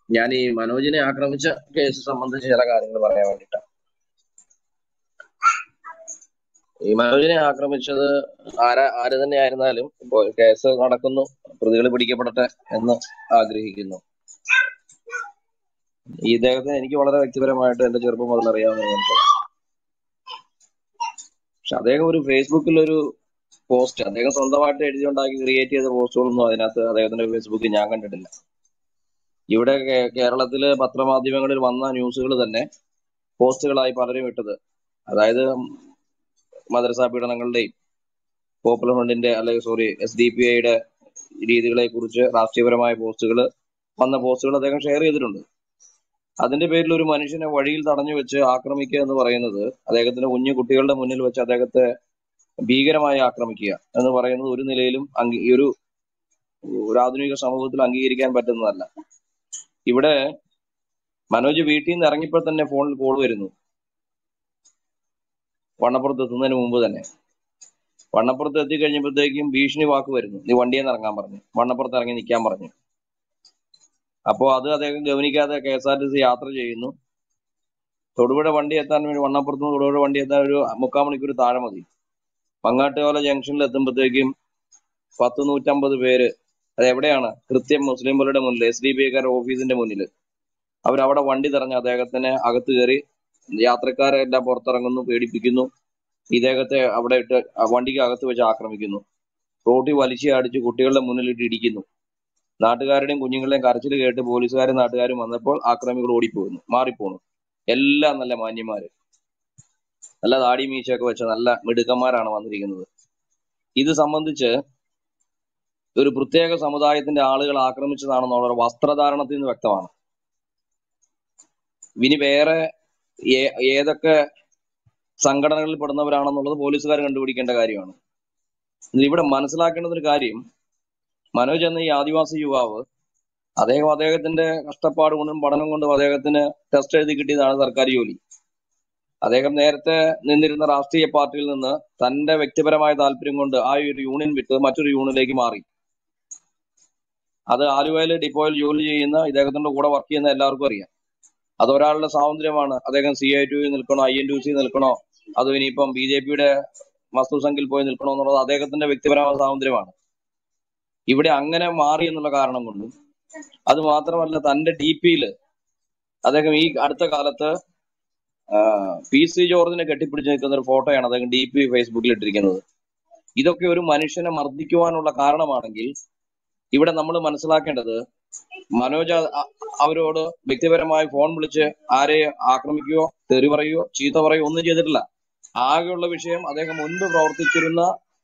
ഞാൻ ഈ മനോജിനെ ആക്രമിച്ച കേസ് സംബന്ധിച്ച് ചില കാര്യങ്ങൾ പറയാൻ വേണ്ടിയിട്ടാണ് ഈ മനോജിനെ ആക്രമിച്ചത് ആര ആര് തന്നെ ആയിരുന്നാലും ഇപ്പോൾ കേസ് നടക്കുന്നു പ്രതികൾ പിടിക്കപ്പെടട്ടെ എന്ന് ആഗ്രഹിക്കുന്നു ഈ ഇദ്ദേഹത്തെ എനിക്ക് വളരെ വ്യക്തിപരമായിട്ട് എന്റെ ചെറുപ്പം മുതൽ അറിയാവുന്ന ഒരു മനുഷ്യനാണ് പക്ഷെ അദ്ദേഹം ഒരു ഫേസ്ബുക്കിൽ ഒരു പോസ്റ്റ് അദ്ദേഹം സ്വന്തമായിട്ട് എഴുതിയുണ്ടാക്കി ക്രിയേറ്റ് ചെയ്ത പോസ്റ്റുകളൊന്നും അതിനകത്ത് അദ്ദേഹത്തിന്റെ ഫേസ്ബുക്കിൽ ഞാൻ കണ്ടിട്ടില്ല ഇവിടെ കേ- കേരളത്തില് പത്രമാധ്യമങ്ങളിൽ വന്ന ന്യൂസുകൾ തന്നെ പോസ്റ്റുകളായി പലരും ഇട്ടത് അതായത് മദ്രസ പീഡനങ്ങളുടെയും പോപ്പുലർ ഫ്രണ്ടിന്റെ അല്ലെങ്കിൽ സോറി എസ് ഡി പി ഐയുടെ രീതികളെ കുറിച്ച് രാഷ്ട്രീയപരമായ പോസ്റ്റുകൾ വന്ന പോസ്റ്റുകൾ അദ്ദേഹം ഷെയർ ചെയ്തിട്ടുണ്ട് അതിന്റെ പേരിൽ ഒരു മനുഷ്യനെ വഴിയിൽ തടഞ്ഞു വെച്ച് ആക്രമിക്കുക എന്ന് പറയുന്നത് അദ്ദേഹത്തിന്റെ കുഞ്ഞു കുട്ടികളുടെ മുന്നിൽ വെച്ച് അദ്ദേഹത്തെ ഭീകരമായി ആക്രമിക്കുക എന്ന് പറയുന്നത് ഒരു നിലയിലും അംഗീ ഈ ഒരു ഒരു ആധുനിക സമൂഹത്തിൽ അംഗീകരിക്കാൻ പറ്റുന്നതല്ല ഇവിടെ മനോജ് വീട്ടിൽ നിന്ന് ഇറങ്ങിയപ്പോൾ തന്നെ ഫോണിൽ കോൾ വരുന്നു വണ്ണപ്പുറത്ത് എത്തുന്നതിന് മുമ്പ് തന്നെ വണ്ണപ്പുറത്ത് എത്തിക്കഴിഞ്ഞപ്പോഴത്തേക്കും ഭീഷണി വാക്ക് വരുന്നു നീ വണ്ടിയിൽ നിന്ന് ഇറങ്ങാൻ പറഞ്ഞു വണ്ണപ്പുറത്ത് ഇറങ്ങി നിൽക്കാൻ പറഞ്ഞു അപ്പോൾ അത് അദ്ദേഹം ഗവനിക്കാതെ K S R T C യാത്ര ചെയ്യുന്നു തൊടുപുഴ വണ്ടി എത്താൻ വേണ്ടി വണ്ണപ്പുറത്ത് നിന്ന് തൊടുപുഴ വണ്ടി എത്താൻ ഒരു മുക്കാൽ മണിക്കൂർ താഴെ മതി മങ്ങാട്ടുകോല ജംഗ്ഷനിൽ എത്തുമ്പോഴത്തേക്കും പത്ത് നൂറ്റമ്പത് പേര് അത് എവിടെയാണ് കൃത്യം മുസ്ലിംകളുടെ മുന്നിൽ എസ് ഡി ബി ഐക്കാരുടെ ഓഫീസിന്റെ മുന്നിൽ അവരവിടെ വണ്ടി തെറഞ്ഞ് അദ്ദേഹത്തിനെ അകത്ത് കയറി യാത്രക്കാരെ എല്ലാം പുറത്തിറങ്ങുന്നു പേടിപ്പിക്കുന്നു ഇദ്ദേഹത്തെ അവിടെ ഇട്ട് ആ വണ്ടിക്ക് അകത്ത് വെച്ച് ആക്രമിക്കുന്നു റോട്ടിൽ വലിച്ചു അടിച്ച് കുട്ടികളുടെ മുന്നിലിട്ട് ഇടിക്കുന്നു നാട്ടുകാരുടെയും കുഞ്ഞുങ്ങളുടെയും കരച്ചിൽ കേട്ട് പോലീസുകാരും നാട്ടുകാരും വന്നപ്പോൾ ആക്രമികൾ ഓടിപ്പോകുന്നു മാറിപ്പോണു എല്ലാം നല്ല മാന്യന്മാര് നല്ല താടി മീശയൊക്കെ വെച്ച നല്ല മിടുക്കന്മാരാണ് വന്നിരിക്കുന്നത് ഇത് സംബന്ധിച്ച് ഒരു പ്രത്യേക സമുദായത്തിന്റെ ആളുകൾ ആക്രമിച്ചതാണെന്നുള്ള വസ്ത്രധാരണത്തിൽ നിന്ന് വ്യക്തമാണ് ഇനി വേറെ ഏ- ഏതൊക്കെ സംഘടനകളിൽ പെടുന്നവരാണെന്നുള്ളത് പോലീസുകാർ കണ്ടുപിടിക്കേണ്ട കാര്യമാണ് ഇവിടെ മനസ്സിലാക്കേണ്ട ഒരു കാര്യം മനോജ് എന്ന ഈ ആദിവാസി യുവാവ് അദ്ദേഹം അദ്ദേഹത്തിന്റെ കഷ്ടപ്പാട് കൊണ്ടും പഠനം കൊണ്ടും അദ്ദേഹത്തിന് ടെസ്റ്റ് എഴുതി കിട്ടിയതാണ് സർക്കാർ ജോലി അദ്ദേഹം നേരത്തെ നിന്നിരുന്ന രാഷ്ട്രീയ പാർട്ടിയിൽ നിന്ന് തന്റെ വ്യക്തിപരമായ താല്പര്യം കൊണ്ട് ആ ഒരു യൂണിയൻ വിട്ട് മറ്റൊരു യൂണിയനിലേക്ക് മാറി അത് ആലുവയിൽ ഡിപ്പോയിൽ ജോലി ചെയ്യുന്ന ഇദ്ദേഹത്തിന്റെ കൂടെ വർക്ക് ചെയ്യുന്ന എല്ലാവർക്കും അറിയാം അത് ഒരാളുടെ സ്വാതന്ത്ര്യമാണ് അദ്ദേഹം സി ഐ ടി നിൽക്കണോ ഐ എൻ ടു സി നിൽക്കണോ അതോ ഇനിയിപ്പം ബി ജെ പിയുടെ വസ്തുസംഖ്യയിൽ പോയി നിൽക്കണോ എന്നുള്ളത് അദ്ദേഹത്തിന്റെ വ്യക്തിപരമായ സ്വാതന്ത്ര്യമാണ് ഇവിടെ അങ്ങനെ മാറി എന്നുള്ള കാരണം കൊണ്ടും അത് മാത്രമല്ല തന്റെ ഡി പിയില് അദ്ദേഹം ഈ അടുത്ത കാലത്ത് ആ, പി സി ജോർജിനെ കെട്ടിപ്പിടിച്ച് നിൽക്കുന്ന ഒരു ഫോട്ടോയാണ് അദ്ദേഹം ഡി പി ഫേസ്ബുക്കിൽ ഇട്ടിരിക്കുന്നത് ഇതൊക്കെ ഒരു മനുഷ്യനെ മർദ്ദിക്കുവാനുള്ള കാരണമാണെങ്കിൽ ഇവിടെ നമ്മൾ മനസ്സിലാക്കേണ്ടത് മനോജ് അ- അ- അവരോട് വ്യക്തിപരമായി ഫോൺ വിളിച്ച് ആരെ ആക്രമിക്കുകയോ തെറി പറയുകയോ ചീത്ത പറയുകയോ ഒന്നും ചെയ്തിട്ടില്ല ആകെയുള്ള വിഷയം അദ്ദേഹം മുൻപ് പ്രവർത്തിച്ചിരുന്ന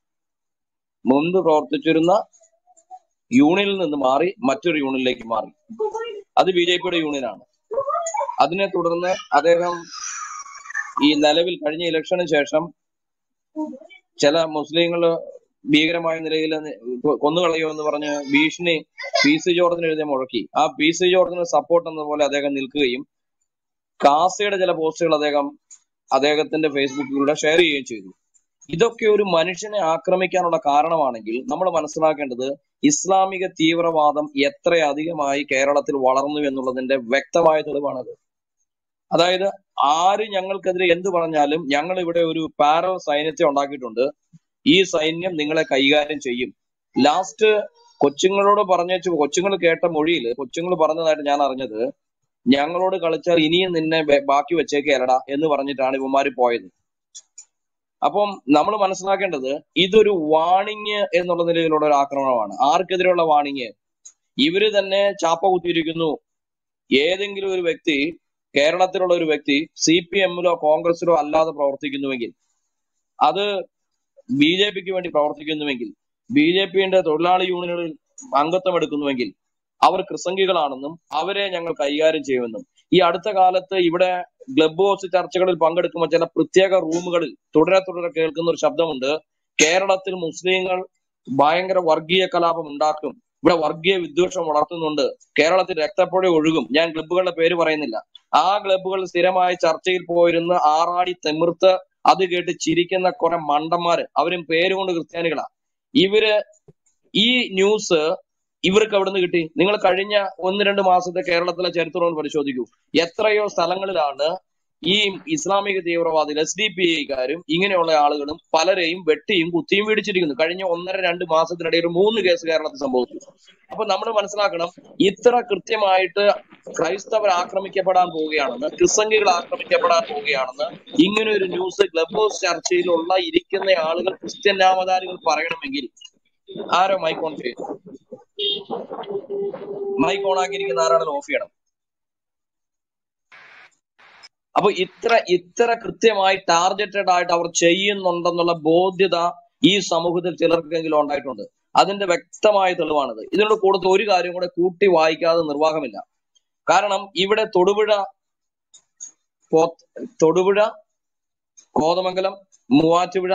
മുൻപ് പ്രവർത്തിച്ചിരുന്ന യൂണിയനിൽ നിന്ന് മാറി മറ്റൊരു യൂണിയനിലേക്ക് മാറി അത് ബി ജെ പിയുടെ യൂണിയനാണ് അതിനെ തുടർന്ന് അദ്ദേഹം ഈ നിലവിൽ കഴിഞ്ഞ ഇലക്ഷന് ശേഷം ചില മുസ്ലിങ്ങൾ ഭീകരമായ നിലയിൽ കൊന്നുകളയോ എന്ന് പറഞ്ഞ് ഭീഷണി പി സി ജോർജിന് എഴുതിയ മുഴക്കി ആ പി സി ജോർജിന് സപ്പോർട്ട് എന്ന പോലെ അദ്ദേഹം നിൽക്കുകയും കാസയുടെ ചില പോസ്റ്റുകൾ അദ്ദേഹം അദ്ദേഹത്തിന്റെ ഫേസ്ബുക്കിലൂടെ ഷെയർ ചെയ്യുകയും ചെയ്തു ഇതൊക്കെ ഒരു മനുഷ്യനെ ആക്രമിക്കാനുള്ള കാരണമാണെങ്കിൽ നമ്മൾ മനസ്സിലാക്കേണ്ടത് ഇസ്ലാമിക തീവ്രവാദം എത്രയധികമായി കേരളത്തിൽ വളർന്നു എന്നുള്ളതിന്റെ വ്യക്തമായ തെളിവാണത് അതായത് ആര് ഞങ്ങൾക്കെതിരെ എന്ത് പറഞ്ഞാലും ഞങ്ങൾ ഇവിടെ ഒരു പാരോ സൈന്യത്തെ ഉണ്ടാക്കിയിട്ടുണ്ട് ഈ സൈന്യം നിങ്ങളെ കൈകാര്യം ചെയ്യും ലാസ്റ്റ് കൊച്ചുങ്ങളോട് പറഞ്ഞേച്ചു കൊച്ചുങ്ങൾ കേട്ട മൊഴിയിൽ കൊച്ചുങ്ങൾ പറഞ്ഞതായിട്ട് ഞാൻ അറിഞ്ഞത് ഞങ്ങളോട് കളിച്ചാൽ ഇനിയും നിന്നെ ബെ- ബാക്കി വെച്ചേക്കേരടാ എന്ന് പറഞ്ഞിട്ടാണ് ഇവന്മാര് പോയത് അപ്പം നമ്മൾ മനസ്സിലാക്കേണ്ടത് ഇതൊരു വാണിങ് എന്നുള്ള നിലയിലുള്ള ഒരു ആക്രമണമാണ് ആർക്കെതിരെയുള്ള വാണിങ് ഇവര് തന്നെ ചാപ്പ കുത്തിയിരിക്കുന്നു ഏതെങ്കിലും ഒരു വ്യക്തി കേരളത്തിലുള്ള ഒരു വ്യക്തി സി പി എമ്മിലോ കോൺഗ്രസിലോ അല്ലാതെ പ്രവർത്തിക്കുന്നുവെങ്കിൽ അത് ബി ജെ പിക്ക് വേണ്ടി പ്രവർത്തിക്കുന്നുവെങ്കിൽ ബി ജെ പിന്റെ തൊഴിലാളി യൂണിയനുകളിൽ അംഗത്വം എടുക്കുന്നുവെങ്കിൽ അവർ കൃസംഗികളാണെന്നും അവരെ ഞങ്ങൾ കൈകാര്യം ചെയ്യുമെന്നും ഈ അടുത്ത കാലത്ത് ഇവിടെ ക്ലബ് ഹൗസ് ചർച്ചകളിൽ പങ്കെടുക്കുമ്പോൾ ചില പ്രത്യേക റൂമുകളിൽ തുടരെ തുടരെ കേൾക്കുന്ന ഒരു ശബ്ദമുണ്ട് കേരളത്തിൽ മുസ്ലിങ്ങൾ ഭയങ്കര വർഗീയ കലാപം ഉണ്ടാക്കും ഇവിടെ വർഗീയ വിദ്വേഷം വളർത്തുന്നുണ്ട് കേരളത്തിൽ രക്തപ്പുഴ ഒഴുകും ഞാൻ ക്ലബ്ബുകളുടെ പേര് പറയുന്നില്ല ആ ക്ലബ്ബുകൾ സ്ഥിരമായി ചർച്ചയിൽ പോയിരുന്ന് ആറാടി തെമിർത്ത് അത് കേട്ട് ചിരിക്കുന്ന കുറെ മണ്ടന്മാര് അവരും പേരുകൊണ്ട് ക്രിസ്ത്യാനികളാ ഇവര് ഈ ന്യൂസ് ഇവർക്ക് എവിടെ നിന്ന് കിട്ടി നിങ്ങൾ കഴിഞ്ഞ ഒന്ന് രണ്ട് മാസത്തെ കേരളത്തിലെ ചരിത്രം ഒന്ന് പരിശോധിക്കൂ എത്രയോ സ്ഥലങ്ങളിലാണ് ഈ ഇസ്ലാമിക തീവ്രവാദികൾ എസ് ഡി പി ഐക്കാരും ഇങ്ങനെയുള്ള ആളുകളും പലരെയും വെട്ടിയും കുത്തിയും പിടിച്ചിരിക്കുന്നു കഴിഞ്ഞ ഒന്നര രണ്ട് മാസത്തിനിടയിൽ ഒരു മൂന്ന് കേസ് കേരളത്തിൽ സംഭവിച്ചു അപ്പൊ നമ്മൾ മനസ്സിലാക്കണം ഇത്ര കൃത്യമായിട്ട് ക്രൈസ്തവർ ആക്രമിക്കപ്പെടാൻ പോവുകയാണെന്ന് ക്രിസ്തങ്കികൾ ആക്രമിക്കപ്പെടാൻ പോവുകയാണെന്ന് ഇങ്ങനെ ഒരു ന്യൂസ് ക്ലബ് ഹൗസ് ചർച്ചയിലുള്ള ഇരിക്കുന്ന ആളുകൾ ക്രിസ്ത്യൻ നാമധാരികൾ പറയണമെങ്കിൽ ആരോ മൈക്ക് ഓൺ ചെയ്തു മൈക്ക് ഓൺ ആക്കിയിരിക്കുന്ന ആരാണെങ്കിലും ഓഫ് ചെയ്യണം അപ്പൊ ഇത്ര ഇത്ര കൃത്യമായി ടാർഗറ്റഡ് ആയിട്ട് അവർ ചെയ്യുന്നുണ്ടെന്നുള്ള ബോധ്യത ഈ സമൂഹത്തിൽ ചിലർക്കെങ്കിലും ഉണ്ടായിട്ടുണ്ട് അതിന്റെ വ്യക്തമായ തെളിവാണിത് ഇതിനോട് കൂടുതൽ ഒരു കാര്യം കൂടെ കൂട്ടി വായിക്കാതെ നിർവാഹമില്ല കാരണം ഇവിടെ തൊടുപുഴ പോ- തൊടുപുഴ കോതമംഗലം മൂവാറ്റുപുഴ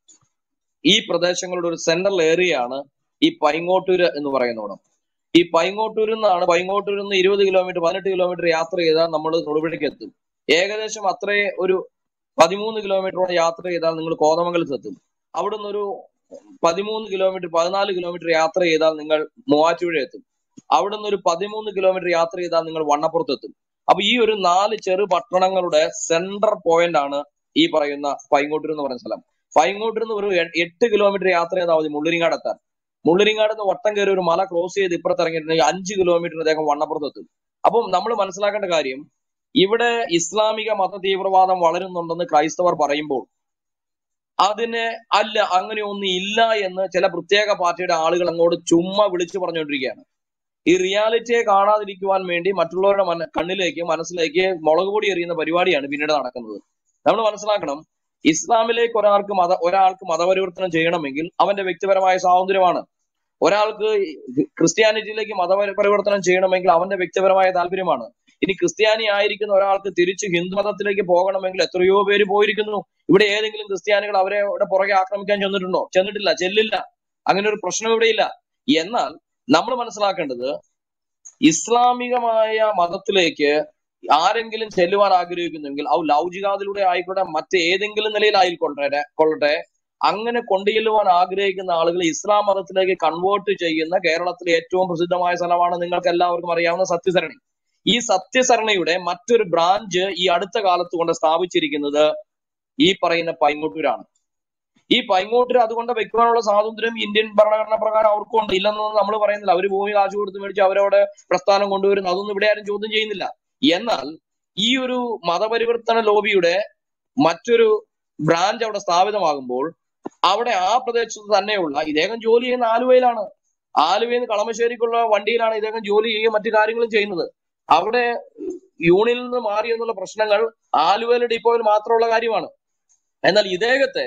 ഈ പ്രദേശങ്ങളുടെ ഒരു സെൻട്രൽ ഏരിയയാണ് ഈ പൈങ്ങോട്ടൂര് എന്ന് പറയുന്നോടം ഈ പൈങ്ങോട്ടൂരിൽ നിന്നാണ് പൈങ്ങോട്ടൂരിൽ നിന്ന് ഇരുപത് കിലോമീറ്റർ പതിനെട്ട് കിലോമീറ്റർ യാത്ര ചെയ്താൽ നമ്മൾ തൊടുപുഴയ്ക്ക് എത്തും ഏകദേശം അത്രേ ഒരു പതിമൂന്ന് കിലോമീറ്ററോളം യാത്ര ചെയ്താൽ നിങ്ങൾ കോതമംഗലത്ത് എത്തും അവിടുന്ന് ഒരു പതിമൂന്ന് കിലോമീറ്റർ പതിനാല് കിലോമീറ്റർ യാത്ര ചെയ്താൽ നിങ്ങൾ മൂവാറ്റുപുഴ എത്തും അവിടുന്ന് ഒരു പതിമൂന്ന് കിലോമീറ്റർ യാത്ര ചെയ്താൽ നിങ്ങൾ വണ്ണപ്പുറത്ത് എത്തും അപ്പൊ ഈ ഒരു നാല് ചെറു പട്ടണങ്ങളുടെ സെൻട്രൽ പോയിന്റ് ആണ് ഈ പറയുന്ന പൈങ്ങോട്ടൂർ എന്ന് പറയുന്ന സ്ഥലം പൈങ്ങോട്ടൂർ നിന്ന് ഒരു എ- എട്ട് കിലോമീറ്റർ യാത്ര ചെയ്താൽ മതി മുള്ളിരിങ്ങാട് എത്താൻ മുള്ളിരിങ്ങാട് നിന്ന് വട്ടം കയറി ഒരു മല ക്രോസ് ചെയ്ത് ഇപ്പുറത്ത് ഇറങ്ങിയിട്ടുണ്ടെങ്കിൽ അഞ്ച് കിലോമീറ്റർ അദ്ദേഹം വണ്ണപ്പുറത്ത് എത്തും അപ്പം നമ്മൾ മനസ്സിലാക്കേണ്ട കാര്യം ഇവിടെ ഇസ്ലാമിക മത തീവ്രവാദം വളരുന്നുണ്ടെന്ന് ക്രൈസ്തവർ പറയുമ്പോൾ അതിന് അല്ല അങ്ങനെയൊന്നും ഇല്ല എന്ന് ചില പ്രത്യേക പാർട്ടിയുടെ ആളുകൾ അങ്ങോട്ട് ചുമ്മാ വിളിച്ചു പറഞ്ഞുകൊണ്ടിരിക്കുകയാണ് ഈ റിയാലിറ്റിയെ കാണാതിരിക്കുവാൻ വേണ്ടി മറ്റുള്ളവരുടെ മന കണ്ണിലേക്ക് മനസ്സിലേക്ക് മുളക് പൊടി എറിയുന്ന പരിപാടിയാണ് പിന്നീട് നടക്കുന്നത് നമ്മൾ മനസ്സിലാക്കണം ഇസ്ലാമിലേക്ക് ഒരാൾക്ക് മത ഒരാൾക്ക് മതപരിവർത്തനം ചെയ്യണമെങ്കിൽ അവന്റെ വ്യക്തിപരമായ സ്വാതന്ത്ര്യമാണ് ഒരാൾക്ക് ക്രിസ്ത്യാനിറ്റിയിലേക്ക് മതപരിവർത്തനം ചെയ്യണമെങ്കിൽ അവന്റെ വ്യക്തിപരമായ താല്പര്യമാണ് ഇനി ക്രിസ്ത്യാനി ആയിരിക്കുന്ന ഒരാൾക്ക് തിരിച്ച് ഹിന്ദു മതത്തിലേക്ക് പോകണമെങ്കിൽ എത്രയോ പേര് പോയിരിക്കുന്നു ഇവിടെ ഏതെങ്കിലും ക്രിസ്ത്യാനികൾ അവരെ ഇവിടെ പുറകെ ആക്രമിക്കാൻ ചെന്നിട്ടുണ്ടോ ചെന്നിട്ടില്ല ചെല്ലില്ല അങ്ങനെ ഒരു പ്രശ്നം ഇവിടെയില്ല എന്നാൽ നമ്മൾ മനസ്സിലാക്കേണ്ടത് ഇസ്ലാമികമായ മതത്തിലേക്ക് ആരെങ്കിലും ചെല്ലുവാൻ ആഗ്രഹിക്കുന്നെങ്കിൽ അത് ലൗചികാതിലൂടെ ആയിക്കോട്ടെ മറ്റേതെങ്കിലും നിലയിൽ ആയിക്കൊള്ളട്ടെ കൊള്ളട്ടെ അങ്ങനെ കൊണ്ടുചെല്ലുവാൻ ആഗ്രഹിക്കുന്ന ആളുകൾ ഇസ്ലാം മതത്തിലേക്ക് കൺവേർട്ട് ചെയ്യുന്ന കേരളത്തിലെ ഏറ്റവും പ്രസിദ്ധമായ സ്ഥലമാണ് നിങ്ങൾക്ക് എല്ലാവർക്കും അറിയാവുന്ന സത്യസരണി ഈ സത്യസരണിയുടെ മറ്റൊരു ബ്രാഞ്ച് ഈ അടുത്ത കാലത്ത് കൊണ്ട് സ്ഥാപിച്ചിരിക്കുന്നത് ഈ പറയുന്ന പൈങ്ങോട്ടൂരാണ് ഈ പൈങ്ങോട്ടൂർ അതുകൊണ്ട് വെക്കുവാനുള്ള സ്വാതന്ത്ര്യം ഇന്ത്യൻ ഭരണഘടന പ്രകാരം അവർക്കും ഉണ്ട് ഇല്ലെന്നൊന്നും നമ്മൾ പറയുന്നില്ല അവർ ഭൂമി കാശ് കൊടുത്ത് മേടിച്ച് അവരവിടെ പ്രസ്ഥാനം കൊണ്ടുവരുന്നു അതൊന്നും ഇവിടെ ആരും ചോദ്യം ചെയ്യുന്നില്ല എന്നാൽ ഈ ഒരു മതപരിവർത്തന ലോബിയുടെ മറ്റൊരു ബ്രാഞ്ച് അവിടെ സ്ഥാപിതമാകുമ്പോൾ അവിടെ ആ പ്രദേശത്ത് തന്നെയുള്ള ഇദ്ദേഹം ജോലി ചെയ്യുന്ന ആലുവയിലാണ് ആലുവയിൽ നിന്ന് കളമശ്ശേരിക്കുള്ള വണ്ടിയിലാണ് ഇദ്ദേഹം ജോലി ചെയ്യുകയും മറ്റു കാര്യങ്ങളും ചെയ്യുന്നത് അവിടെ യൂണിയനിൽ നിന്ന് മാറി എന്നുള്ള പ്രശ്നങ്ങൾ ആലുവയിലെ ഡിപ്പോയിൽ മാത്രമുള്ള കാര്യമാണ് എന്നാൽ ഇദ്ദേഹത്തെ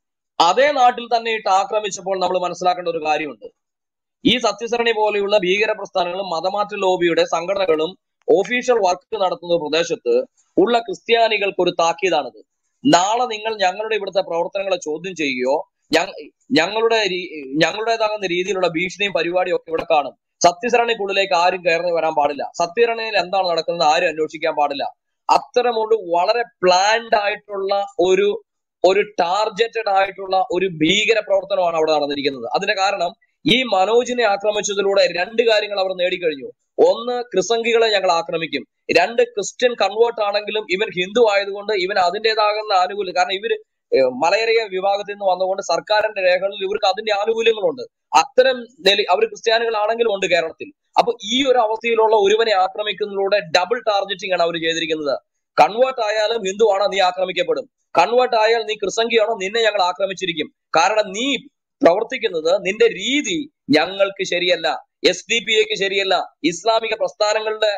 അതേ നാട്ടിൽ തന്നെ ഇട്ട് ആക്രമിച്ചപ്പോൾ നമ്മൾ മനസ്സിലാക്കേണ്ട ഒരു കാര്യമുണ്ട് ഈ സത്യസരണി പോലെയുള്ള ഭീകര പ്രസ്ഥാനങ്ങളും മതമാറ്റ ലോബിയുടെ സംഘടനകളും ഒഫീഷ്യൽ വർക്ക് നടത്തുന്ന പ്രദേശത്ത് ഉള്ള ക്രിസ്ത്യാനികൾക്ക് ഒരു താക്കീതാണിത് നാളെ നിങ്ങൾ ഞങ്ങളുടെ ഇവിടുത്തെ പ്രവർത്തനങ്ങളെ ചോദ്യം ചെയ്യുകയോ ഞ- ഞങ്ങളുടെ രീ- ഞങ്ങളുടേതാകുന്ന രീതിയിലുള്ള ഭീഷണിയും പരിപാടിയും ഒക്കെ ഇവിടെ കാണും സത്യസരണിക്കുള്ളിലേക്ക് ആരും കയറി വരാൻ പാടില്ല സത്യസരണിയിൽ എന്താണ് നടക്കുന്നത് ആരും അന്വേഷിക്കാൻ പാടില്ല അത്തരമൊരു വളരെ പ്ലാൻഡ് ആയിട്ടുള്ള ഒരു ഒരു ടാർഗറ്റഡ് ആയിട്ടുള്ള ഒരു ഭീകര പ്രവർത്തനമാണ് അവിടെ നടന്നിരിക്കുന്നത് അതിന്റെ കാരണം ഈ മനോജിനെ ആക്രമിച്ചതിലൂടെ രണ്ട് കാര്യങ്ങൾ അവർ നേടിക്കഴിഞ്ഞു ഒന്ന് ക്രിസംഗികളെ ഞങ്ങൾ ആക്രമിക്കും രണ്ട് ക്രിസ്ത്യൻ കൺവേർട്ട് ആണെങ്കിലും ഇവൻ ഹിന്ദു ആയതുകൊണ്ട് ഇവൻ അതിൻ്റെതാകുന്ന ആനുകൂല്യം കാരണം ഇവര് ഏഹ് മലയറിയ വിഭാഗത്തിൽ നിന്ന് വന്നുകൊണ്ട് സർക്കാരിന്റെ രേഖകളിൽ ഇവർക്ക് അതിന്റെ ആനുകൂല്യങ്ങളുണ്ട് അത്തരം നില അവർ ക്രിസ്ത്യാനികളാണെങ്കിലും ഉണ്ട് കേരളത്തിൽ അപ്പൊ ഈ ഒരു അവസ്ഥയിലുള്ള ഒരുവനെ ആക്രമിക്കുന്നതിലൂടെ ഡബിൾ ടാർഗറ്റിംഗ് ആണ് അവർ ചെയ്തിരിക്കുന്നത് കൺവേർട്ട് ആയാലും ഹിന്ദു ആണോ നീ ആക്രമിക്കപ്പെടും കൺവേർട്ട് ആയാൽ നീ ക്രിസംഗിയാണോ നിന്നെ ഞങ്ങൾ ആക്രമിച്ചിരിക്കും കാരണം നീ പ്രവർത്തിക്കുന്നത് നിന്റെ രീതി ഞങ്ങൾക്ക് ശരിയല്ല എസ് ഡി പി എക്ക് ശരിയല്ല ഇസ്ലാമിക പ്രസ്ഥാനങ്ങളുടെ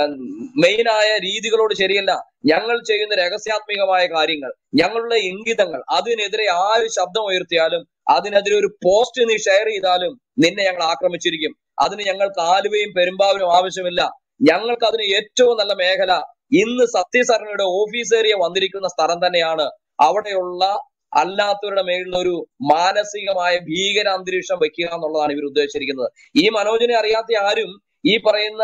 മെയിനായ രീതികളോട് ശരിയല്ല ഞങ്ങൾ ചെയ്യുന്ന രഹസ്യാത്മികമായ കാര്യങ്ങൾ ഞങ്ങളുടെ ഇംഗിതങ്ങൾ അതിനെതിരെ ആര് ശബ്ദം ഉയർത്തിയാലും അതിനെതിരെ ഒരു പോസ്റ്റ് നീ ഷെയർ ചെയ്താലും നിന്നെ ഞങ്ങൾ ആക്രമിച്ചിരിക്കും അതിന് ഞങ്ങൾക്ക് ആലുവയും പെരുമ്പാവൂരും ആവശ്യമില്ല ഞങ്ങൾക്ക് അതിന് ഏറ്റവും നല്ല മേഖല ഇന്ന് സത്യസരണയുടെ ഓഫീസ് ഏരിയ വന്നിരിക്കുന്ന സ്ഥലം തന്നെയാണ് അവിടെയുള്ള അല്ലാത്തവരുടെ മേലുള്ള ഒരു മാനസികമായ ഭീകര അന്തരീക്ഷം വെക്കുക എന്നുള്ളതാണ് ഇവർ ഉദ്ദേശിച്ചിരിക്കുന്നത് ഈ മനോജിനെ അറിയാത്ത ആരും ഈ പറയുന്ന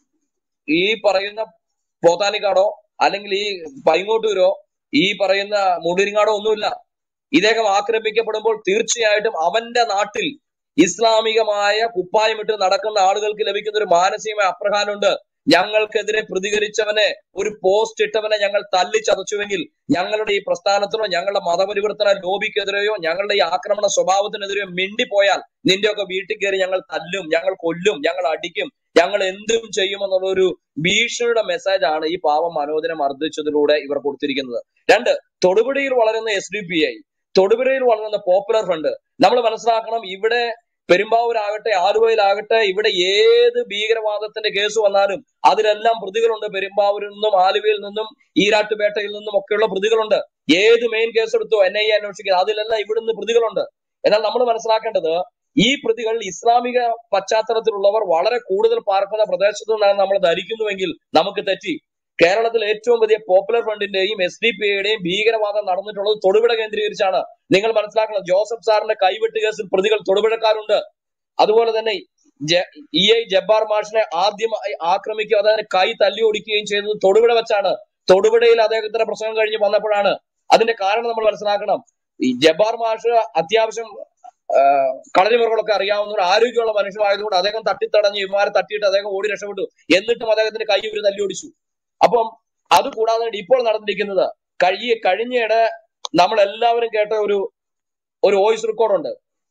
ഈ പറയുന്ന പോത്താനിക്കാടോ അല്ലെങ്കിൽ ഈ പൈങ്ങോട്ടൂരോ ഈ പറയുന്ന മുടിരിങ്ങാടോ ഒന്നുമില്ല ഇദ്ദേഹം ആക്രമിക്കപ്പെടുമ്പോൾ തീർച്ചയായിട്ടും അവന്റെ നാട്ടിൽ ഇസ്ലാമികമായ കുപ്പായമിട്ട് നടക്കുന്ന ആളുകൾക്ക് ലഭിക്കുന്ന ഒരു മാനസികമായ അപ്രഹാരമുണ്ട് ഞങ്ങൾക്കെതിരെ പ്രതികരിച്ചവനെ ഒരു പോസ്റ്റ് ഇട്ടവനെ ഞങ്ങൾ തല്ലിച്ചതച്ചുവെങ്കിൽ ഞങ്ങളുടെ ഈ പ്രസ്ഥാനത്തിനോ ഞങ്ങളുടെ മതപരിവർത്തന ലോബിക്കെതിരെയോ ഞങ്ങളുടെ ഈ ആക്രമണ സ്വഭാവത്തിനെതിരെയോ മിണ്ടിപ്പോയാൽ നിന്റെയൊക്കെ വീട്ടിൽ കയറി ഞങ്ങൾ തല്ലും ഞങ്ങൾ കൊല്ലും ഞങ്ങൾ അടിക്കും ഞങ്ങൾ എന്തും ചെയ്യുമെന്നുള്ള ഒരു ഭീഷണിയുടെ മെസ്സേജ് ആണ് ഈ പാവം മനോദിനെ മർദ്ദിച്ചതിലൂടെ ഇവർ കൊടുത്തിരിക്കുന്നത് രണ്ട് തൊടുപുഴയിൽ വളരുന്ന എസ് ഡി പി ഐ തൊടുപുഴയിൽ വളരുന്ന പോപ്പുലർ ഫ്രണ്ട് നമ്മൾ മനസ്സിലാക്കണം ഇവിടെ പെരുമ്പാവൂരാകട്ടെ ആലുവയിലാകട്ടെ ഇവിടെ ഏത് ഭീകരവാദത്തിന്റെ കേസ് വന്നാലും അതിലെല്ലാം പ്രതികളുണ്ട് പെരുമ്പാവൂരിൽ നിന്നും ആലുവയിൽ നിന്നും ഈരാട്ടുപേട്ടയിൽ നിന്നും ഒക്കെയുള്ള പ്രതികളുണ്ട് ഏത് മെയിൻ കേസ് എടുത്തോ എൻ ഐ എ അന്വേഷിക്കുക അതിലെല്ലാം ഇവിടുന്ന് പ്രതികളുണ്ട് എന്നാൽ നമ്മൾ മനസ്സിലാക്കേണ്ടത് ഈ പ്രതികൾ ഇസ്ലാമിക പശ്ചാത്തലത്തിലുള്ളവർ വളരെ കൂടുതൽ പാർക്കുന്ന പ്രദേശത്ത് നിന്നാണ് നമ്മൾ ധരിക്കുന്നുവെങ്കിൽ നമുക്ക് തെറ്റി കേരളത്തിൽ ഏറ്റവും വലിയ പോപ്പുലർ ഫ്രണ്ടിന്റെയും എസ് ഡി പി ഐയുടെയും ഭീകരവാദം നടന്നിട്ടുള്ളത് തൊടുപുഴ കേന്ദ്രീകരിച്ചാണ് നിങ്ങൾ മനസ്സിലാക്കണം ജോസഫ് സാറിന്റെ കൈവെട്ട് കേസിൽ പ്രതികൾ തൊടുപുഴക്കാരുണ്ട് അതുപോലെ തന്നെ ജ- ഇ ഐ ജബ്ബാർ മാഷിനെ ആദ്യമായി ആക്രമിക്കുകയും അതായത് കൈ തല്ലി ഒടിക്കുകയും ചെയ്തത് തൊടുപുഴ വെച്ചാണ് തൊടുപുഴയിൽ അദ്ദേഹത്തിന്റെ പ്രസംഗം കഴിഞ്ഞ് വന്നപ്പോഴാണ് അതിന്റെ കാരണം നമ്മൾ മനസ്സിലാക്കണം ഈ ജബ്ബാർ മാഷ് അത്യാവശ്യം ആ, കളരിമുറകളൊക്കെ അറിയാവുന്ന ഒരു ആരോഗ്യമുള്ള മനുഷ്യനായതുകൊണ്ട് അദ്ദേഹം തട്ടിത്തടഞ്ഞ് ഇമാരെ തട്ടിയിട്ട് അദ്ദേഹം ഓടി രക്ഷപ്പെട്ടു എന്നിട്ടും അദ്ദേഹത്തിന്റെ കൈ ഒരു തല്ലി ഒടിച്ചു അപ്പം അത് കൂടാതെ ഇപ്പോൾ നടന്നിരിക്കുന്നത് കഴിയ കഴിഞ്ഞിടെ നമ്മൾ എല്ലാവരും കേട്ട ഒരു ഒരു വോയിസ് റെക്കോർഡുണ്ട്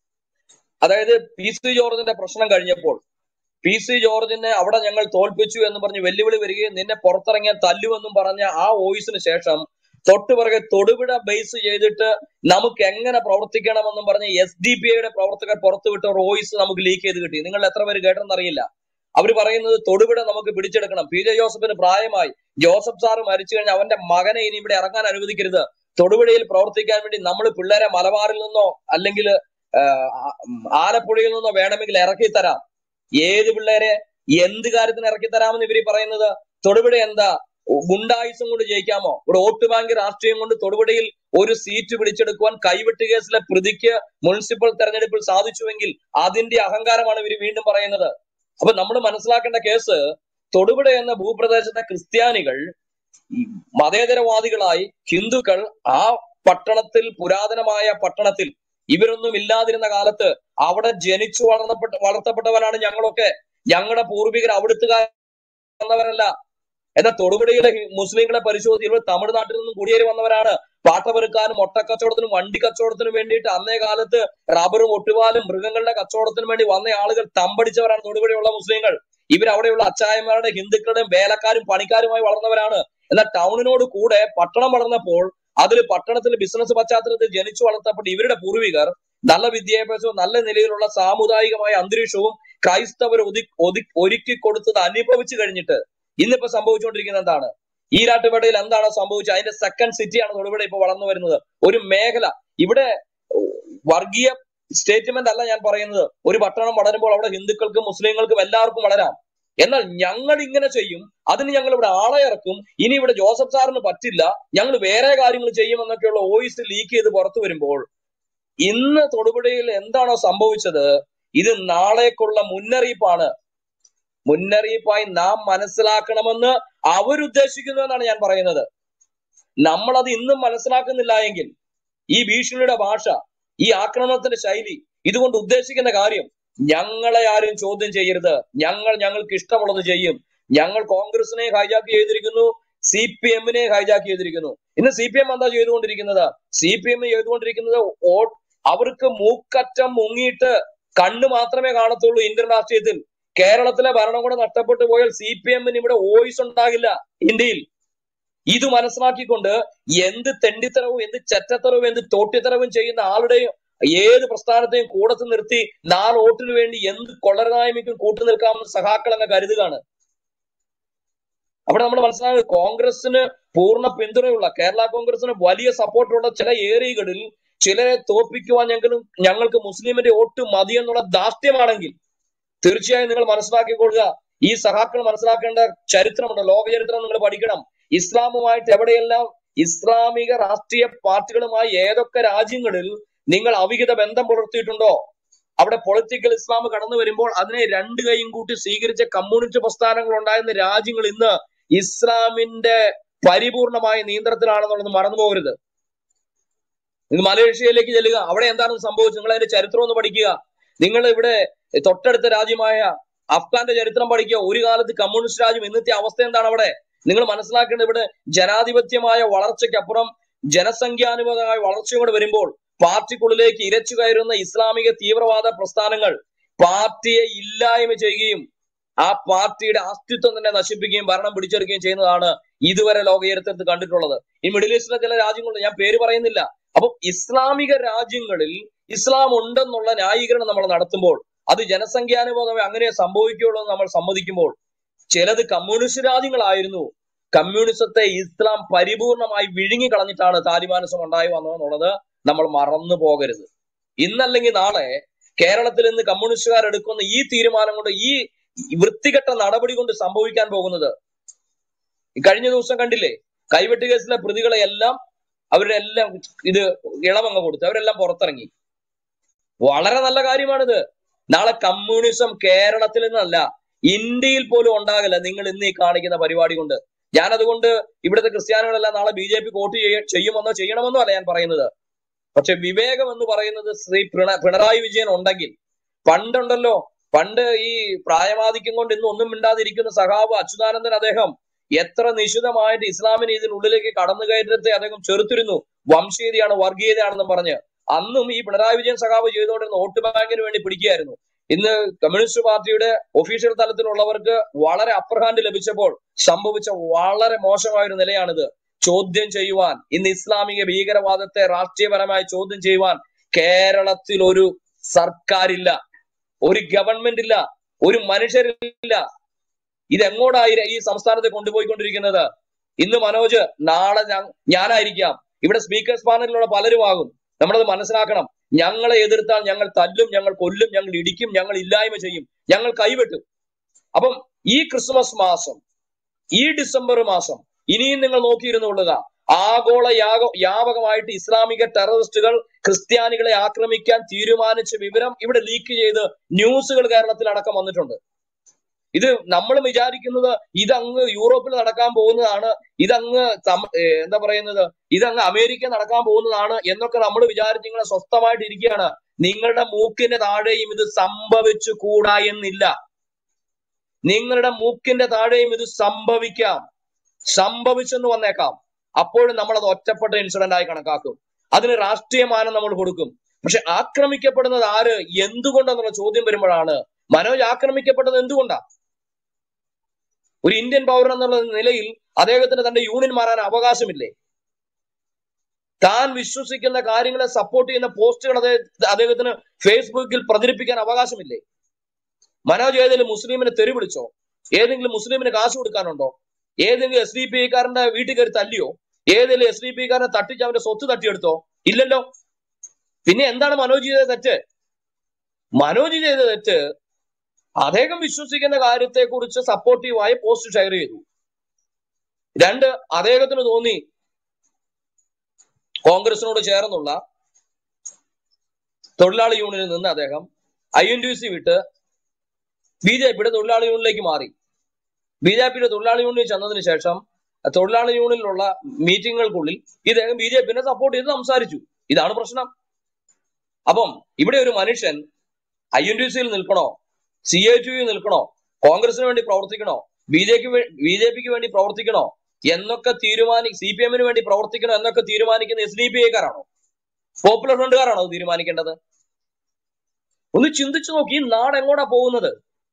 അതായത് പി സി ജോർജിന്റെ പ്രശ്നം കഴിഞ്ഞപ്പോൾ പി സി ജോർജിനെ അവിടെ ഞങ്ങൾ തോൽപ്പിച്ചു എന്ന് പറഞ്ഞ് വെല്ലുവിളി വരികയും നിന്നെ പുറത്തിറങ്ങിയ തല്ലുവെന്നും പറഞ്ഞ ആ വോയിസിന് ശേഷം തൊട്ടുപിറകെ തൊടുപുഴ ബേസ് ചെയ്തിട്ട് നമുക്ക് എങ്ങനെ പ്രവർത്തിക്കണമെന്നും പറഞ്ഞ് എസ് ഡി പി ഐയുടെ പ്രവർത്തകർ പുറത്തുവിട്ട ഒരു വോയിസ് നമുക്ക് ലീക്ക് ചെയ്ത് കിട്ടി നിങ്ങൾ എത്ര പേര് കേട്ടെന്നറിയില്ല അവർ പറയുന്നത് തൊടുപുഴ നമുക്ക് പിടിച്ചെടുക്കണം പി ജെ ജോസഫിന് പ്രായമായി ജോസഫ് സാറ് മരിച്ചു കഴിഞ്ഞാൽ അവന്റെ മകനെ ഇനി ഇവിടെ ഇറങ്ങാൻ അനുവദിക്കരുത് തൊടുപുഴയിൽ പ്രവർത്തിക്കാൻ വേണ്ടി നമ്മൾ പിള്ളേരെ മലബാറിൽ നിന്നോ അല്ലെങ്കിൽ ആലപ്പുഴയിൽ നിന്നോ വേണമെങ്കിൽ ഇറക്കി തരാം ഏത് പിള്ളേരെ എന്ത് കാര്യത്തിന് ഇറക്കി തരാമെന്ന് ഇവര് പറയുന്നത് തൊടുപുഴ എന്താ ഗുണ്ടായുസം കൊണ്ട് ജയിക്കാമോ ഇവിടെ വോട്ട് ബാങ്ക് രാഷ്ട്രീയം കൊണ്ട് തൊടുപുഴയിൽ ഒരു സീറ്റ് പിടിച്ചെടുക്കുവാൻ കൈവെട്ട് കേസിലെ പ്രതിക്ക് മുനിസിപ്പൽ തെരഞ്ഞെടുപ്പിൽ സാധിച്ചുവെങ്കിൽ അതിന്റെ അഹങ്കാരമാണ് ഇവർ വീണ്ടും പറയുന്നത് അപ്പൊ നമ്മൾ മനസ്സിലാക്കേണ്ട കേസ് തൊടുപുഴ എന്ന ഭൂപ്രദേശത്തെ ക്രിസ്ത്യാനികൾ ഈ മതേതരവാദികളായി ഹിന്ദുക്കൾ ആ പട്ടണത്തിൽ പുരാതനമായ പട്ടണത്തിൽ ഇവരൊന്നും ഇല്ലാതിരുന്ന കാലത്ത് അവിടെ ജനിച്ചു വളർന്നപ്പെട്ട വളർത്തപ്പെട്ടവരാണ് ഞങ്ങളൊക്കെ ഞങ്ങളുടെ പൂർവികർ അവിടുത്തുകാർ വന്നവരല്ല എന്നാൽ തൊടുപുഴയിലെ ഹി- മുസ്ലിങ്ങളെ പരിശോധിച്ച് ഇവർ തമിഴ്നാട്ടിൽ നിന്നും കുടിയേറി വന്നവരാണ് പാട്ടപെറുക്കാനും ഒട്ടക്കച്ചവടത്തിനും വണ്ടി കച്ചവടത്തിനും വേണ്ടിയിട്ട് അന്നേ കാലത്ത് റബ്ബറും ഒട്ടുപാലും മൃഗങ്ങളുടെ കച്ചവടത്തിനും വേണ്ടി വന്ന ആളുകൾ തമ്പടിച്ചവരാണ് തൊടുപുഴയുള്ള മുസ്ലിങ്ങൾ ഇവർ അവിടെയുള്ള അച്ചായന്മാരുടെ ഹിന്ദുക്കളുടെയും വേലക്കാരും പണിക്കാരുമായി വളർന്നവരാണ് എന്നാൽ ടൗണിനോട് കൂടെ പട്ടണം വളർന്നപ്പോൾ അതിൽ പട്ടണത്തിൽ ബിസിനസ് പശ്ചാത്തലത്തിൽ ജനിച്ചു വളർത്തപ്പെട്ട ഇവരുടെ പൂർവികർ നല്ല വിദ്യാഭ്യാസവും നല്ല നിലയിലുള്ള സാമുദായികമായ അന്തരീക്ഷവും ക്രൈസ്തവർ ഒതി ഒതി ഒരുക്കി കൊടുത്തത് അനുഭവിച്ചു കഴിഞ്ഞിട്ട് ഇന്നിപ്പോ സംഭവിച്ചുകൊണ്ടിരിക്കുന്നത് എന്താണ് ഈരാട്ടുപേട്ടയിൽ എന്താണ് സംഭവിച്ചത് അതിന്റെ സെക്കൻഡ് സിറ്റിയാണ് തൊടുപുഴ ഇപ്പൊ വളർന്നു വരുന്നത് ഒരു മേഖല ഇവിടെ വർഗീയ സ്റ്റേറ്റ്മെന്റ് അല്ല ഞാൻ പറയുന്നത് ഒരു പട്ടണം വളരുമ്പോൾ അവിടെ ഹിന്ദുക്കൾക്കും മുസ്ലിങ്ങൾക്കും എല്ലാവർക്കും വളരാം എന്നാൽ ഞങ്ങൾ ഇങ്ങനെ ചെയ്യും അതിന് ഞങ്ങൾ ഇവിടെ ആളെ ഇറക്കും ഇനി ഇവിടെ ജോസഫ് സാറിന് പറ്റില്ല ഞങ്ങൾ വേറെ കാര്യങ്ങൾ ചെയ്യുമെന്നൊക്കെയുള്ള വോയിസ് ലീക്ക് ചെയ്ത് പുറത്തു വരുമ്പോൾ ഇന്ന് തൊടുപുഴയിൽ എന്താണോ സംഭവിച്ചത് ഇത് നാളേക്കുള്ള മുന്നറിയിപ്പാണ് മുന്നറിയിപ്പായി നാം മനസ്സിലാക്കണമെന്ന് അവരുദ്ദേശിക്കുന്നു എന്നാണ് ഞാൻ പറയുന്നത് നമ്മൾ അത് ഇന്നും മനസ്സിലാക്കുന്നില്ല എങ്കിൽ ഈ ഭീഷണിയുടെ ഭാഷ ഈ ആക്രമണത്തിന്റെ ശൈലി ഇതുകൊണ്ട് ഉദ്ദേശിക്കുന്ന കാര്യം ഞങ്ങളെ ആരും ചോദ്യം ചെയ്യരുത് ഞങ്ങൾ ഞങ്ങൾക്ക് ഇഷ്ടമുള്ളത് ചെയ്യും ഞങ്ങൾ കോൺഗ്രസിനെ ഹൈജാക്ക് ചെയ്തിരിക്കുന്നു സി പി എമ്മിനെ ഹൈജാക്ക് ചെയ്തിരിക്കുന്നു ഇന്ന് സി പി എം എന്താ ചെയ്തുകൊണ്ടിരിക്കുന്നത് സി പി എം ചെയ്തുകൊണ്ടിരിക്കുന്നത് വോട്ട് അവർക്ക് മൂക്കറ്റം മുങ്ങിയിട്ട് കണ്ണ് മാത്രമേ കാണത്തുള്ളൂ ഇന്ത്യൻ രാഷ്ട്രീയത്തിൽ കേരളത്തിലെ ഭരണം കൂടെ നഷ്ടപ്പെട്ടു പോയാൽ സി പി എമ്മിന് ഇവിടെ വോയിസ് ഉണ്ടാകില്ല ഇന്ത്യയിൽ ഇത് മനസ്സിലാക്കിക്കൊണ്ട് എന്ത് തെണ്ടിത്തരവും എന്ത് ചെറ്റത്തരവും എന്ത് തോട്ടിത്തരവും ചെയ്യുന്ന ആളുടെയും ഏത് പ്രസ്ഥാനത്തെയും കൂടത്ത് നിർത്തി നാല് വോട്ടിന് വേണ്ടി എന്ത് കൊള്ളരനായ്മയ്ക്കും കൂട്ടു നിൽക്കാമെന്ന് സഹാക്കൾ അങ്ങ് കരുതുകയാണ് അവിടെ നമ്മൾ മനസ്സിലാക്കുക കോൺഗ്രസിന് പൂർണ്ണ പിന്തുണയുള്ള കേരള കോൺഗ്രസിന് വലിയ സപ്പോർട്ടുള്ള ചില ഏരിയകളിൽ ചിലരെ തോൽപ്പിക്കുവാൻ ഞങ്ങളും ഞങ്ങൾക്ക് മുസ്ലിമിന്റെ വോട്ട് മതി എന്നുള്ള ദാഷ്ട്യമാണെങ്കിൽ തീർച്ചയായും നിങ്ങൾ മനസ്സിലാക്കിക്കൊള്ളുക ഈ സഹാക്കൾ മനസ്സിലാക്കേണ്ട ചരിത്രമുണ്ട് ലോക ചരിത്രം നിങ്ങൾ പഠിക്കണം ഇസ്ലാമുമായിട്ട് എവിടെയെല്ലാം ഇസ്ലാമിക രാഷ്ട്രീയ പാർട്ടികളുമായി ഏതൊക്കെ രാജ്യങ്ങളിൽ നിങ്ങൾ അവിഹിത ബന്ധം പുലർത്തിയിട്ടുണ്ടോ അവിടെ പൊളിറ്റിക്കൽ ഇസ്ലാം കടന്നു വരുമ്പോൾ അതിനെ രണ്ട് കൈയും കൂട്ടി സ്വീകരിച്ച കമ്മ്യൂണിസ്റ്റ് പ്രസ്ഥാനങ്ങൾ ഉണ്ടായിരുന്ന രാജ്യങ്ങൾ ഇന്ന് ഇസ്ലാമിന്റെ പരിപൂർണമായ നിയന്ത്രണത്തിലാണെന്നുള്ളത് മറന്നു പോകരുത് ഇത് മലേഷ്യയിലേക്ക് ചെല്ലുക അവിടെ എന്താണ് സംഭവിച്ചത് നിങ്ങൾ അതിന്റെ ചരിത്രം ഒന്ന് പഠിക്കുക നിങ്ങൾ ഇവിടെ തൊട്ടടുത്ത രാജ്യമായ അഫ്ഗാന്റെ ചരിത്രം പഠിക്കുക ഒരു കാലത്ത് കമ്മ്യൂണിസ്റ്റ് രാജ്യം ഇന്നത്തെ അവസ്ഥ എന്താണ് അവിടെ നിങ്ങൾ മനസ്സിലാക്കേണ്ടത് ഇവിടെ ജനാധിപത്യമായ വളർച്ചയ്ക്കപ്പുറം ജനസംഖ്യാനുപതമായ വളർച്ചയും കൂടെ വരുമ്പോൾ പാർട്ടിക്കുള്ളിലേക്ക് ഇരച്ചു കയറുന്ന ഇസ്ലാമിക തീവ്രവാദ പ്രസ്ഥാനങ്ങൾ പാർട്ടിയെ ഇല്ലായ്മ ചെയ്യുകയും ആ പാർട്ടിയുടെ അസ്തിത്വം തന്നെ നശിപ്പിക്കുകയും ഭരണം പിടിച്ചെടുക്കുകയും ചെയ്യുന്നതാണ് ഇതുവരെ ലോകചരിത്രത്തിൽ കണ്ടിട്ടുള്ളത് ഈ മിഡിൽ ഈസ്റ്റിലെ ചില രാജ്യങ്ങളുണ്ട് ഞാൻ പേര് പറയുന്നില്ല അപ്പൊ ഇസ്ലാമിക രാജ്യങ്ങളിൽ ഇസ്ലാം ഉണ്ടെന്നുള്ള ന്യായീകരണം നമ്മൾ നടത്തുമ്പോൾ അത് ജനസംഖ്യാനുപാതമായി അങ്ങനെ സംഭവിക്കുകയുള്ളൂ എന്ന് നമ്മൾ സമ്മതിക്കുമ്പോൾ ചിലത് കമ്മ്യൂണിസ്റ്റ് രാജ്യങ്ങളായിരുന്നു കമ്മ്യൂണിസത്തെ ഇസ്ലാം പരിപൂർണമായി വിഴുങ്ങി കളഞ്ഞിട്ടാണ് താലിബാനിസം ഉണ്ടായി വന്നതെന്നുള്ളത് നമ്മൾ മറന്നു പോകരുത് ഇന്നല്ലെങ്കിൽ നാളെ കേരളത്തിൽ നിന്ന് കമ്മ്യൂണിസ്റ്റുകാർ എടുക്കുന്ന ഈ തീരുമാനം കൊണ്ട് ഈ വൃത്തികെട്ട നടപടി കൊണ്ട് സംഭവിക്കാൻ പോകുന്നത് ഈ കഴിഞ്ഞ ദിവസം കണ്ടില്ലേ കൈവെട്ട് കേസിലെ പ്രതികളെ എല്ലാം അവരുടെ എല്ലാം ഇത് ഇളവങ്ങ് കൊടുത്തു അവരെല്ലാം പുറത്തിറങ്ങി വളരെ നല്ല കാര്യമാണിത് നാളെ കമ്മ്യൂണിസം കേരളത്തിൽ നിന്നല്ല ഇന്ത്യയിൽ പോലും ഉണ്ടാകില്ല നിങ്ങൾ ഇന്ന് ഈ കാണിക്കുന്ന പരിപാടി കൊണ്ട് ഞാൻ അതുകൊണ്ട് ഇവിടുത്തെ ക്രിസ്ത്യാനികളെല്ലാം നാളെ ബി ജെ പി വോട്ട് ചെയ്യ ചെയ്യുമെന്നോ ചെയ്യണമെന്നോ അല്ല ഞാൻ പറയുന്നത് പക്ഷെ വിവേകം എന്ന് പറയുന്നത് ശ്രീ പിണ പിണറായി വിജയൻ ഉണ്ടെങ്കിൽ പണ്ടുണ്ടല്ലോ പണ്ട് ഈ പ്രായവാദിക്കും കൊണ്ട് ഇന്ന് ഒന്നും മിണ്ടാതിരിക്കുന്ന സഖാവ് അച്യുതാനന്ദൻ അദ്ദേഹം എത്ര നിശിതമായിട്ട് ഇസ്ലാമിനെ ഇതിനുള്ളിലേക്ക് കടന്നു കയറ്റത്തെ അദ്ദേഹം ചെറുത്തിരുന്നു വംശീയതയാണ് വർഗീയതയാണെന്നും പറഞ്ഞ് അന്നും ഈ പിണറായി വിജയൻ സഖാവ് ചെയ്തുകൊണ്ടിരുന്ന വോട്ട് ബാങ്കിന് വേണ്ടി പിടിക്കുകയായിരുന്നു ഇന്ന് കമ്മ്യൂണിസ്റ്റ് പാർട്ടിയുടെ ഒഫീഷ്യൽ തലത്തിലുള്ളവർക്ക് വളരെ അപ്പർ ഹാൻഡ് ലഭിച്ചപ്പോൾ സംഭവിച്ച വളരെ മോശമായ ഒരു നിലയാണിത് ചോദ്യം ചെയ്യുവാൻ ഇന്ന് ഇസ്ലാമിക ഭീകരവാദത്തെ രാഷ്ട്രീയപരമായി ചോദ്യം ചെയ്യുവാൻ കേരളത്തിൽ ഒരു സർക്കാരില്ല ഒരു ഗവൺമെന്റ് ഇല്ല ഒരു മനുഷ്യരില്ല ഇത് എങ്ങോട്ടായി ഈ സംസ്ഥാനത്തെ കൊണ്ടുപോയിക്കൊണ്ടിരിക്കുന്നത് ഇന്ന് മനോജ് നാളെ ഞാൻ- ഞാനായിരിക്കാം ഇവിടെ സ്പീക്കേഴ്സ് പാനലിലുള്ള പലരും ആകും നമ്മളത് മനസ്സിലാക്കണം ഞങ്ങളെ എതിർത്താൽ ഞങ്ങൾ തല്ലും ഞങ്ങൾ കൊല്ലും ഞങ്ങൾ ഇടിക്കും ഞങ്ങൾ ഇല്ലായ്മ ചെയ്യും ഞങ്ങൾ കൈവെട്ടും അപ്പം ഈ ക്രിസ്മസ് മാസം ഈ ഡിസംബർ മാസം ഇനിയും നിങ്ങൾ നോക്കിയിരുന്നുകൊള്ളുക ആഗോള യാഗ വ്യാപകമായിട്ട് ഇസ്ലാമിക ടെററിസ്റ്റുകൾ ക്രിസ്ത്യാനികളെ ആക്രമിക്കാൻ തീരുമാനിച്ച വിവരം ഇവിടെ ലീക്ക് ചെയ്ത് ന്യൂസുകൾ കേരളത്തിൽ അടക്കം വന്നിട്ടുണ്ട് ഇത് നമ്മൾ വിചാരിക്കുന്നത് ഇതങ്ങ് യൂറോപ്പിൽ നടക്കാൻ പോകുന്നതാണ് ഇതങ്ങ് തമ- ഏ, എന്താ പറയുന്നത് ഇതങ്ങ് അമേരിക്ക നടക്കാൻ പോകുന്നതാണ് എന്നൊക്കെ നമ്മൾ വിചാരിച്ച് ഇങ്ങനെ സ്വസ്ഥമായിട്ട് ഇരിക്കുകയാണ് നിങ്ങളുടെ മൂക്കിന്റെ താഴെയും ഇത് സംഭവിച്ചു കൂടാ എന്നില്ല നിങ്ങളുടെ മൂക്കിന്റെ താഴെയും ഇത് സംഭവിക്കാം സംഭവിച്ചെന്ന് വന്നേക്കാം അപ്പോഴും നമ്മൾ അത് ഒറ്റപ്പെട്ട ഇൻസിഡന്റ് ആയി കണക്കാക്കും അതിന് രാഷ്ട്രീയ മാനം നമ്മൾ കൊടുക്കും പക്ഷെ ആക്രമിക്കപ്പെടുന്നത് ആര് എന്തുകൊണ്ടെന്നുള്ള ചോദ്യം വരുമ്പോഴാണ് മനോജ് ആക്രമിക്കപ്പെട്ടത് എന്തുകൊണ്ടാ ഒരു ഇന്ത്യൻ പൗരൻ എന്നുള്ള നിലയിൽ അദ്ദേഹത്തിന് തന്റെ യൂണിയൻ മാറാൻ അവകാശമില്ലേ താൻ വിശ്വസിക്കുന്ന കാര്യങ്ങളെ സപ്പോർട്ട് ചെയ്യുന്ന പോസ്റ്റുകൾ അദ്ദേഹ- അദ്ദേഹത്തിന് ഫേസ്ബുക്കിൽ പ്രചരിപ്പിക്കാൻ അവകാശമില്ലേ മനോജ് ഏതെങ്കിലും മുസ്ലിമിനെ തെറി വിളിച്ചോ ഏതെങ്കിലും മുസ്ലിമിന് കാശ് കൊടുക്കാനുണ്ടോ ഏതെങ്കിലും എസ് ഡി പി കാരന്റെ വീട്ടിൽ കയറി തല്ലിയോ ഏതെങ്കിലും എസ് ഡി പി കാരനെ തട്ടിച്ച് അവന്റെ സ്വത്ത് തട്ടിയെടുത്തോ ഇല്ലല്ലോ പിന്നെ എന്താണ് മനോജ് ചെയ്ത തെറ്റ് മനോജ് ചെയ്ത തെറ്റ് അദ്ദേഹം വിശ്വസിക്കുന്ന കാര്യത്തെ കുറിച്ച് സപ്പോർട്ടീവായ പോസ്റ്റ് ഷെയർ ചെയ്തു രണ്ട് അദ്ദേഹത്തിന് തോന്നി കോൺഗ്രസിനോട് ചേർന്നുള്ള തൊഴിലാളി യൂണിയനിൽ നിന്ന് അദ്ദേഹം ഐ എൻ ടി സി വിട്ട് ബി ജെ പിയുടെ തൊഴിലാളി യൂണിയനിലേക്ക് മാറി ബി ജെ പിയുടെ തൊഴിലാളി യൂണിയനിൽ ചെന്നതിന് ശേഷം തൊഴിലാളി യൂണിയനിലുള്ള മീറ്റിങ്ങുകൾക്കുള്ളിൽ ഇദ്ദേഹം ബി ജെ പിനെ സപ്പോർട്ട് ചെയ്ത് സംസാരിച്ചു ഇതാണ് പ്രശ്നം അപ്പം ഇവിടെ ഒരു മനുഷ്യൻ ഐ എൻ ടി സിയിൽ നിൽക്കണോ സി എ ടി യു നിൽക്കണോ കോൺഗ്രസിന് വേണ്ടി പ്രവർത്തിക്കണോ ബി ജെ ബി ജെ പിക്ക് വേണ്ടി പ്രവർത്തിക്കണോ എന്നൊക്കെ തീരുമാനി സി പി എമ്മിന് വേണ്ടി പ്രവർത്തിക്കണോ എന്നൊക്കെ തീരുമാനിക്കുന്ന എസ് ഡി പി ഐക്കാരാണോ പോപ്പുലർ ഫ്രണ്ടുകാരാണോ അത് തീരുമാനിക്കേണ്ടത് ഒന്ന് ചിന്തിച്ചു നോക്കി ഈ നാട് എങ്ങോട്ടാ പോകുന്നത്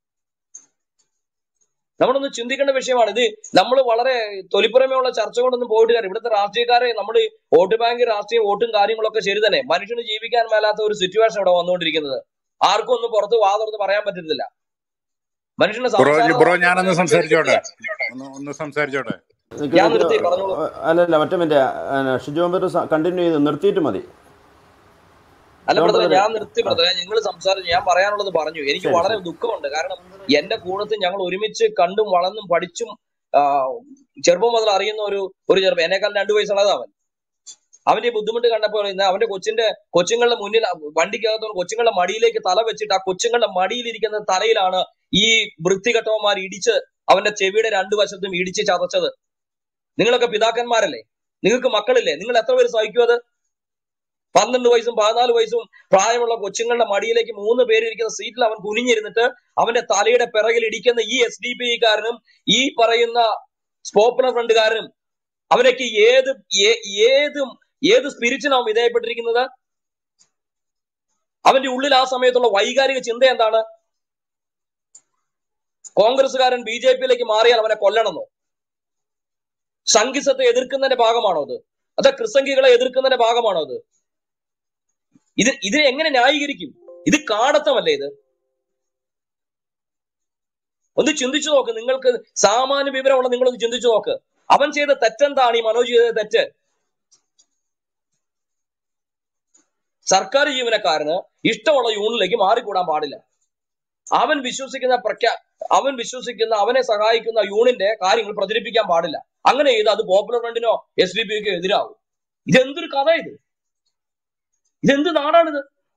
നമ്മളൊന്ന് ചിന്തിക്കേണ്ട വിഷയമാണ് ഇത് നമ്മൾ വളരെ തൊലിപ്പുറമേയുള്ള ചർച്ച കൊണ്ടൊന്നും പോയിട്ട് കാര്യം ഇവിടുത്തെ രാഷ്ട്രീയക്കാരെ നമ്മൾ വോട്ട് ബാങ്ക് രാഷ്ട്രീയ വോട്ടും കാര്യങ്ങളൊക്കെ ശരി തന്നെ മനുഷ്യന് ജീവിക്കാൻ മേലാത്ത ഒരു സിറ്റുവേഷൻ ഇവിടെ വന്നുകൊണ്ടിരിക്കുന്നത് ആർക്കും ഒന്നും പുറത്ത് വാ തുറന്ന് പറയാൻ പറ്റുന്നില്ല മനുഷ്യന്റെ ബ്രോ സംസാര ബ്രോ ഞാനൊന്ന് സ്വാതന്ത്ര്യം സംസാരിച്ചോട്ടെ ഒന്ന് ഒന്ന് സംസാരിച്ചോട്ടെ നിക്ക് ഞാൻ നിക്ക് നിർത്തി പറഞ്ഞോളൂ അല്ലല്ല മറ്റേ മറ്റേ ഷിജോൻ പേര് കണ്ടിന്യൂ ചെയ്ത് നിർത്തിയിട്ട് മതി അല്ല ജോൺ ബ്രദറെ ബ്രദറെ ഞാൻ നിർത്തി ആ ബ്രദറെ നിങ്ങൾ സംസാരിച്ചു ഞാൻ പറയാനുള്ളത് പറഞ്ഞു എനിക്ക് ശരി വളരെ ശരി ദുഃഖമുണ്ട് കാരണം എന്റെ കൂടത്തിൽ ഞങ്ങൾ ഒരുമിച്ച് കണ്ടും വളർന്നും പഠിച്ചും ആ, ചെറുപ്പം മുതൽ അറിയുന്ന ഒരു ഒരു ചെറുപ്പം എന്നെക്കാൾ രണ്ടു വയസ്സുള്ളത് അവൻ അവന്റെ ഈ ബുദ്ധിമുട്ട് കണ്ടപ്പോൾ ഇന്ന് അവന്റെ കൊച്ചിന്റെ കൊച്ചുങ്ങളുടെ മുന്നിൽ വണ്ടിക്കകത്തോട് കൊച്ചുങ്ങളുടെ മടിയിലേക്ക് തല വെച്ചിട്ട് ആ കൊച്ചുങ്ങളുടെ മടിയിലിരിക്കുന്ന തലയിലാണ് ഈ വൃത്തികെട്ടവന്മാർ ഇടിച്ച് അവന്റെ ചെവിയുടെ രണ്ടു വശത്തും ഇടിച്ച് ചതച്ചത് നിങ്ങളൊക്കെ പിതാക്കന്മാരല്ലേ നിങ്ങൾക്ക് മക്കളില്ലേ നിങ്ങൾ എത്ര പേര് സഹിക്കും അത് പന്ത്രണ്ട് വയസ്സും പതിനാല് വയസ്സും പ്രായമുള്ള കൊച്ചുങ്ങളുടെ മടിയിലേക്ക് മൂന്ന് പേര് ഇരിക്കുന്ന സീറ്റിൽ അവൻ കുനിഞ്ഞിരുന്നിട്ട് അവന്റെ തലയുടെ പിറകിൽ ഇടിക്കുന്ന ഈ എസ് ഡി പി കാരനും ഈ പറയുന്ന പോപ്പുലർ ഫ്രണ്ടുകാരനും അവരൊക്കെ ഏത് ഏ- ഏത് ഏത് സ്പിരിറ്റിനാവും വിധേയപ്പെട്ടിരിക്കുന്നത് അവന്റെ ഉള്ളിൽ ആ സമയത്തുള്ള വൈകാരിക ചിന്ത എന്താണ് കോൺഗ്രസ്സുകാരൻ ബി ജെ പിയിലേക്ക് മാറിയാൽ അവനെ കൊല്ലണമെന്നോ സംഘിസത്തെ എതിർക്കുന്നതിന്റെ ഭാഗമാണോ അത് അത് ക്രിസംഖികളെ എതിർക്കുന്നതിന്റെ ഭാഗമാണോ അത് ഇത് ഇത് എങ്ങനെ ന്യായീകരിക്കും ഇത് കാടത്തമല്ലേ ഇത് ഒന്ന് ചിന്തിച്ചു നോക്ക് നിങ്ങൾക്ക് സാമാന്യ വിവരമുള്ള നിങ്ങളൊന്ന് ചിന്തിച്ചു നോക്ക് അവൻ ചെയ്ത തെറ്റെന്താണ് ഈ മനോജ് ചെയ്ത തെറ്റ് സർക്കാർ ജീവനക്കാരന് ഇഷ്ടമുള്ള യൂണിലേക്ക് മാറിക്കൂടാൻ പാടില്ല അവൻ വിശ്വസിക്കുന്ന പ്രഖ്യാ അവൻ വിശ്വസിക്കുന്ന അവനെ സഹായിക്കുന്ന യൂണിന്റെ കാര്യങ്ങൾ പ്രചരിപ്പിക്കാൻ പാടില്ല അങ്ങനെ ചെയ്ത് അത് പോപ്പുലർ ഫ്രണ്ടിനോ എസ് ഡി പിക്കോ എതിരാകും ഇതെന്തൊരു കഥ ഇത് ഇതെന്ത് നാടാണിത്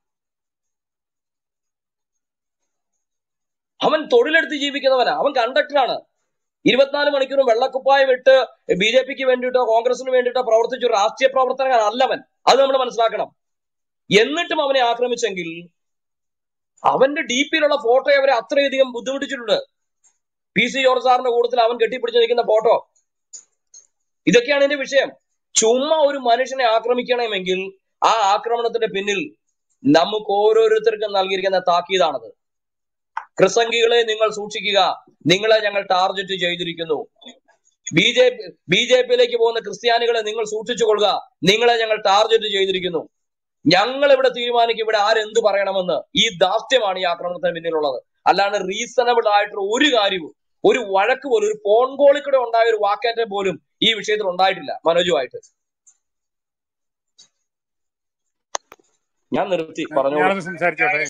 അവൻ തൊഴിലെടുത്ത് ജീവിക്കുന്നവനാ അവൻ കണ്ടക്ടറാണ് ഇരുപത്തിനാല് മണിക്കൂറും വെള്ളക്കുപ്പായം ഇട്ട് ബി ജെ പിക്ക് വേണ്ടിയിട്ടോ കോൺഗ്രസിന് വേണ്ടിയിട്ടോ പ്രവർത്തിച്ച ഒരു രാഷ്ട്രീയ പ്രവർത്തകനല്ല അവൻ അത് നമ്മൾ മനസ്സിലാക്കണം എന്നിട്ടും അവനെ ആക്രമിച്ചെങ്കിൽ അവന്റെ ഡി പിയിലുള്ള ഫോട്ടോ അവരെ അത്രയധികം ബുദ്ധിമുട്ടിച്ചിട്ടുണ്ട് പി സി ജോർജ് സാറിന്റെ കൂട്ടത്തിൽ അവൻ കെട്ടിപ്പിടിച്ച് നിൽക്കുന്ന ഫോട്ടോ ഇതൊക്കെയാണ് എന്റെ വിഷയം ചുമ്മാ ഒരു മനുഷ്യനെ ആക്രമിക്കണമെങ്കിൽ ആ ആക്രമണത്തിന്റെ പിന്നിൽ നമുക്ക് ഓരോരുത്തർക്കും നൽകിയിരിക്കുന്ന താക്കീതാണത് ക്രിസംഗികളെ നിങ്ങൾ സൂക്ഷിക്കുക നിങ്ങളെ ഞങ്ങൾ ടാർഗറ്റ് ചെയ്തിരിക്കുന്നു B J P B J പിയിലേക്ക് പോകുന്ന ക്രിസ്ത്യാനികളെ നിങ്ങൾ സൂക്ഷിച്ചുകൊള്ളുക നിങ്ങളെ ഞങ്ങൾ ടാർഗറ്റ് ചെയ്തിരിക്കുന്നു ഞങ്ങൾ ഇവിടെ തീരുമാനിക്കും ഇവിടെ ആരെന്ത് പറയണമെന്ന് ഈ ദാസ്യമാണ് ഈ ആക്രമണത്തിന് പിന്നിലുള്ളത് അല്ലാണ്ട് റീസണബിൾ ആയിട്ടുള്ള ഒരു കാര്യവും ഒരു വഴക്ക് പോലും ഒരു ഫോൺ കോളിൽ കൂടെ ഉണ്ടായ ഒരു വാക്കേറ്റം പോലും ഈ വിഷയത്തിൽ ഉണ്ടായിട്ടില്ല മനോജുമായിട്ട് ഞാൻ നിർത്തി പറഞ്ഞോളൂ ഞാനൊന്ന് സംസാരിച്ചോട്ടെ